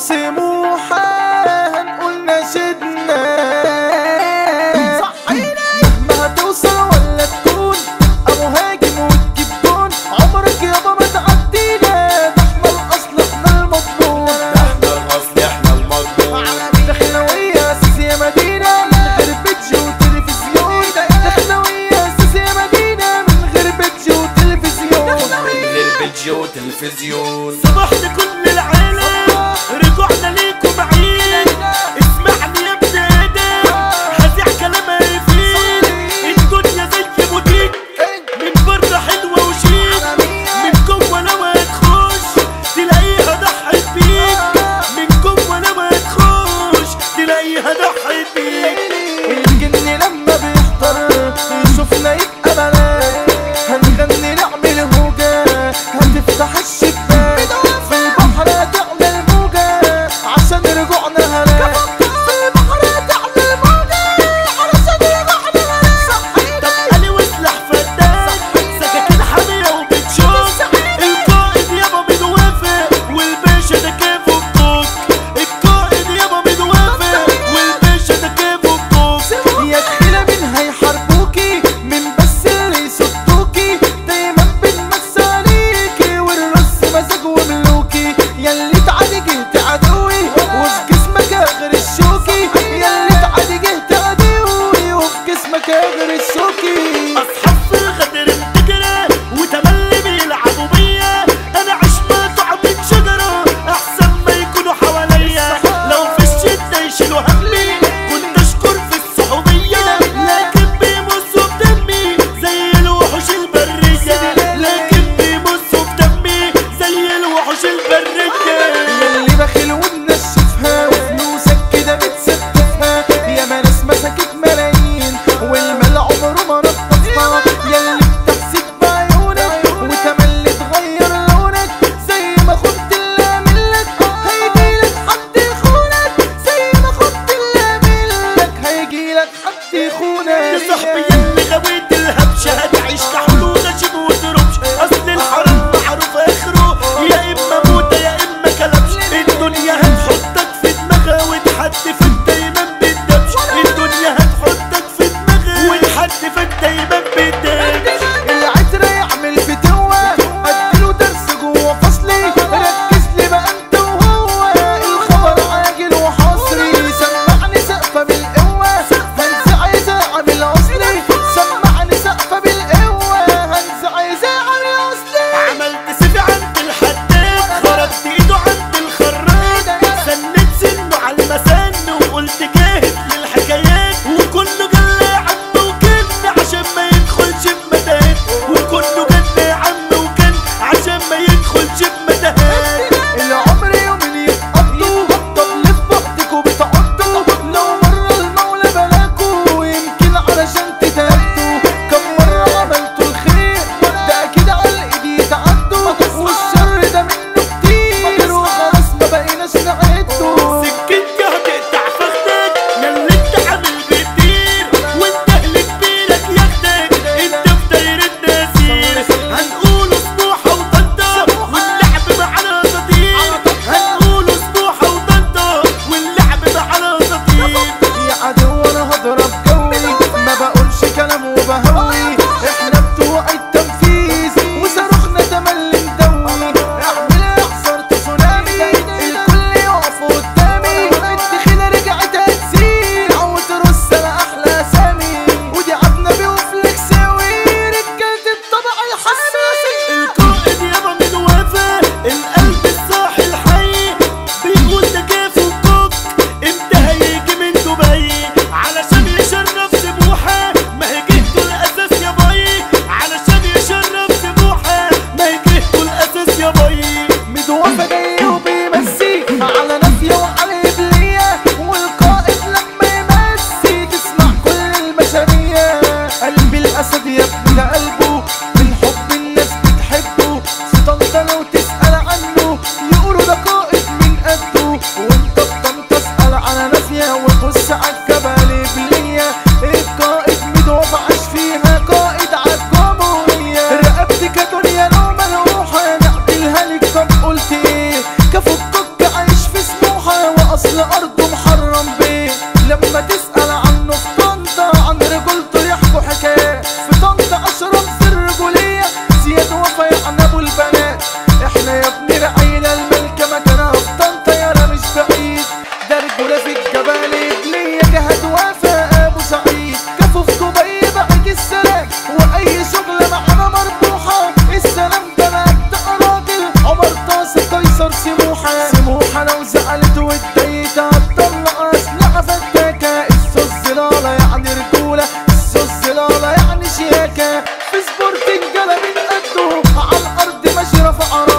سموحة هنقول نشدنا مهما هتوصل ولا تكون ابو هاجم وتجيب جون عمرك يابا ما تعدينا ده احنا الاصل احنا المضمون احنا الاصل احنا المضمون دخلوية اساس يا مدينة من غير بيتش وتلفزيون دخلوية اساس يا مدينة من غير بيتش وتلفزيون غير فيديو وتلفزيون صبحت كل العالم رجعنا ليكم عيد اسمعني يا ابن ادم هزيع كلام هيفيد الدنيا زي بوتيك من بره حلوه وشيك من جوه لما تخش تلاقيها ضحت بيك من جوه لما تخش تلاقيها ضحت بيك الجن لما بيحضر يشوفنا يبقى بلاك هنغني نعمل هوجة هتفتح الشباك في البحر هتعمل سبورتنج انا من قده على الارض ماشي رافع